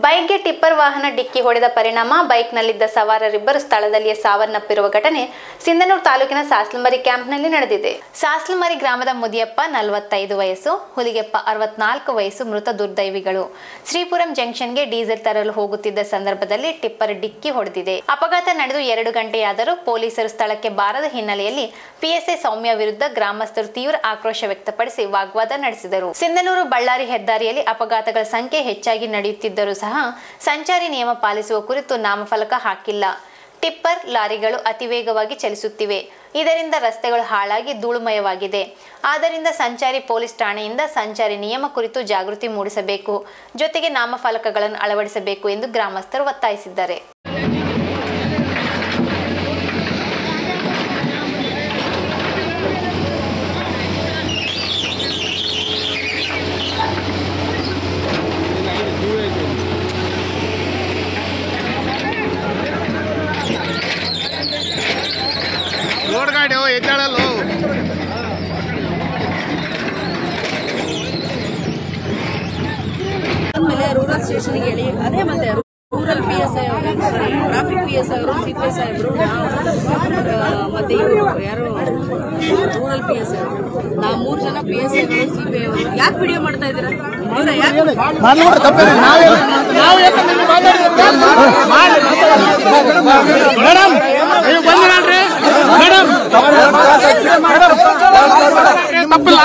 ಬೈಕ್ಗೆ tipper ವಾಹನ ಡಿಕ್ಕಿ ಹೊಡೆದ ಪರಿಣಾಮ ಬೈಕ್ನಲ್ಲಿದ್ದ ಸವಾರರಿಬ್ಬರು ಸ್ಥಳದಲ್ಲಿಯೇ ಸಾವನ್ನಪ್ಪಿರುವ ಘಟನೆ ಸಿಂಧನೂರು ತಾಲೂಕಿನ ಸಾಸ್ಲಮರಿ ಕ್ಯಾಂಪ್ನಲ್ಲಿ ನಡೆದಿದೆ ಸಾಸ್ಲಮರಿ ಗ್ರಾಮದ ಮುದಿಯಪ್ಪ ನಲವತ್ತೈದು ವಯಸ್ಸು ಹುಲಿಗೆಪ್ಪ ಅರವತ್ನಾಲ್ಕು ವಯಸ್ಸು ಮೃತ ದುರ್ದೈವಿಗಳು ಶ್ರೀಪುರಂ ಜಂಕ್ಷನ್ಗೆ ಡೀಸೆಲ್ ತರಲು ಹೋಗುತ್ತಿದ್ದ ಸಂದರ್ಭದಲ್ಲಿ ಟಿಪ್ಪರ್ ಡಿಕ್ಕಿ ಹೊಡೆದಿದೆ ಅಪಘಾತ ನಡೆದು ಎರಡು ಗಂಟೆಯಾದರೂ ಪೊಲೀಸರು ಸ್ಥಳಕ್ಕೆ ಬಾರದ ಹಿನ್ನೆಲೆಯಲ್ಲಿ ಪಿಎಸ್ಐ ಸೌಮ್ಯ ವಿರುದ್ಧ ಗ್ರಾಮಸ್ಥರು ತೀವ್ರ ಆಕ್ರೋಶ ವ್ಯಕ್ತಪಡಿಸಿ ವಾಗ್ವಾದ ನಡೆಸಿದರು ಸಿಂಧನೂರು ಬಳ್ಳಾರಿ ಹೆದ್ದಾರಿಯಲ್ಲಿ ಅಪಘಾತಗಳ ಸಂಖ್ಯೆ ಹೆಚ್ಚಾಗಿ ನಡೆಯುತ್ತಿದ್ದರೂ ಸಹ ಸಂಚಾರಿ ನಿಯಮ ಪಾಲಿಸುವ ಕುರಿತು ನಾಮಫಲಕ ಹಾಕಿಲ್ಲ ಟಿಪ್ಪರ್ ಲಾರಿಗಳು ಅತಿ ವೇಗವಾಗಿ ಚಲಿಸುತ್ತಿವೆ ಇದರಿಂದ ರಸ್ತೆಗಳು ಹಾಳಾಗಿ ಧೂಳುಮಯವಾಗಿದೆ ಆದ್ದರಿಂದ ಸಂಚಾರಿ ಪೊಲೀಸ್ ಠಾಣೆಯಿಂದ ಸಂಚಾರಿ ನಿಯಮ ಕುರಿತು ಜಾಗೃತಿ ಮೂಡಿಸಬೇಕು ಜೊತೆಗೆ ನಾಮಫಲಕಗಳನ್ನು ಅಳವಡಿಸಬೇಕು ಎಂದು ಗ್ರಾಮಸ್ಥರು ಒತ್ತಾಯಿಸಿದ್ದಾರೆ ರೋಡ್ ಗಾಡಿ ಎದ್ದಾಳಲ್ಲ ಆಮೇಲೆ ರೂರಲ್ ಸ್ಟೇಷನ್ಗೆ ಹೇಳಿ ಅದೇ ಮತ್ತೆ ರೂರಲ್ ಪಿ ಎಸ್ ಐ ಅವರು sorry traffic P S I ಅವರು ಸಿ ಪಿ ಎಸ್ ಐ ಅವರು ನಾವು ಮತ್ತೆ ಇವರು ಯಾರು ರೂರಲ್ ಪಿ ಎಸ್ ಐ ನಾವು ಮೂರು ಜನ ಪಿ ಎಸ್ ಐಗಳು ಸಿ ಪಿ ಐ ಅವರು ಯಾಕೆ ವಿಡಿಯೋ ಮಾಡ್ತಾ ಇದ್ದೀರಾ ಇವರ ಯಾಕೆ ಮೇಡಮ್ ನೀವು ಬಂದಿರಲ್ರಿ ಮೇಡಮ್ ತಪ್ಪಿಲ್ಲ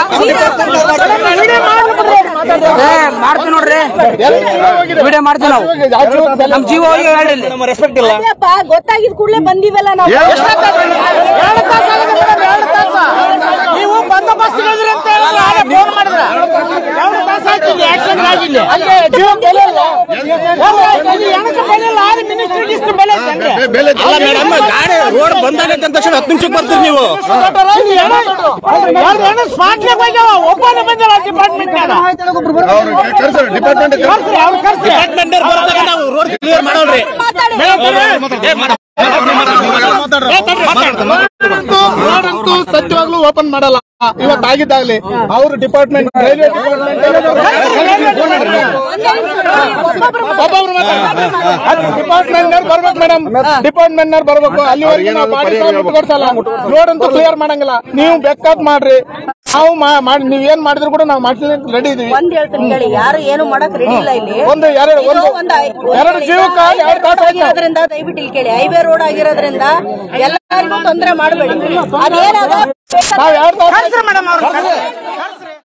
ಮಾಡ್ತೀವಿ ನೋಡ್ರಿ ವಿಡಿಯೋ ಮಾಡ್ತೀವಿ ನಾವು ನಮ್ ಜೀವ ಹೋಗಿ ಹೇಳ್ರಿ ಇಲ್ಲಿ. ಗೊತ್ತಾಗಿದ್ ಕೂಡಲೇ ಬಂದಿವಲ್ಲ ನಾವು ನೀವು ಬಂದೋಬಸ್ತ್ ಹೇಳಿದ್ರಿ ಅಂತ ಹೇಳಿದ್ರೆ ಆಗ ಫೋನ್ ಮಾಡಿದ್ರ ಎರಡು ತಾಸ ಆಯ್ತು ಇಲ್ಲಿ ಆಕ್ಸಿಡೆಂಟ್ ಆಗಿಲ್ಲ ಅಲ್ಲಿ ಜೀವ ಬೆಲೆ ಇಲ್ಲ ಇಲ್ಲಿ ಹೆಣಕ್ಕೆ ಬೆಲೆ ಇಲ್ಲ ಆದ್ರೆ ಮಿನಿಸ್ಟ್ರಿಗೆ ಇಷ್ಟು ಬೆಲೆ ಐತೆ ಅಂದ್ರೆ. ಅಲ್ಲ ಮೇಡಮ್ ಗಾಡಿ ರೋಡ್ ಬಂದಾಗೈತೆ ಅಂತ ತಕ್ಷಣ ಹತ್ತು ನಿಮಿಷಕ್ಕೆ ಬರ್ತೀರಿ ನೀವು ಇಲ್ಲಿ ಹೆಣ- ಎರಡು ಹೆಣ ಸ್ಪಾಟ್ಗೆ ಹೋಗ್ಯಾವ ಒಬ್ಬನೇ ಬಂದಿಲ್ಲ ಡಿಪಾರ್ಟ್ಮೆಂಟ್ ಡಿಪಾರ್ಟ್ಮೆಂಟ್ ಅವ್ರು ಕರ್ಸಿ ಡಿಪಾರ್ಟ್ಮೆಂಟ್ ಬರೋದಾಗ ನಾವು ರೋಡ್ ಕ್ಲಿಯರ್ ಮಾಡೋಲ್ರಿ ರೋಡಂತೂ ಸತ್ಯವಾಗ್ಲೂ ಓಪನ್ ಮಾಡಲ್ಲ ಇವತ್ತು ಆಗಿದ್ದಾಗ್ಲಿ ಅವರು ಡಿಪಾರ್ಟ್ಮೆಂಟ್ ರೈಲ್ವೆ ಒಬ್ಬೊಬ್ರು ಡಿಪಾರ್ಟ್ಮೆಂಟ್ ಬರ್ಬೇಕು ಮೇಡಮ್ ಡಿಪಾರ್ಟ್ಮೆಂಟ್ ನವ್ರು ಬರ್ಬೇಕು ಅಲ್ಲಿವರೆಗೆ ನಾವು ಬಾಡಿ ಕೊಡ್ಸಲ್ಲ ರೋಡ್ ಅಂತೂ ಕ್ಲಿಯರ್ ಮಾಡಂಗಿಲ್ಲ ನೀವು ಬೇಕಾದ್ ಮಾಡ್ರಿ ನಾವು ಮಾ- ಮಾಡಿ ನೀವ್ ಏನ್ ಮಾಡಿದ್ರು ಕೂಡ ನಾವು ಮಾಡ್ಲಿಕ್ಕೆ ರೆಡಿ ಇದೀವಿ ಒಂದ್ ಹೇಳ್ತೀನಿ ಕೇಳಿ ಯಾರು ಏನು ಮಾಡಕ್ ರೆಡಿ ಇಲ್ಲ ಇಲ್ಲಿ ಒಂದು ಎರಡು ಇದು ಒಂದು ಒಂದ್ ಐ- ಎರಡು ಜೀವಕ್ಕ ಎರಡು ತಾಸು ಆಯ್ತು ಆಗಿರೋದ್ರಿಂದ ದಯವಿಟ್ಟು ಇಲ್ಲಿ ಕೇಳಿ ಹೈವೇ ರೋಡ್ ಆಗಿರೋದ್ರಿಂದ ಎಲ್ಲರಿಗೂ ತೊಂದರೆ ಮಾಡಬೇಡಿ ಅದೇನಾದ ನಾವ್ ಎರಡು ತಾಸು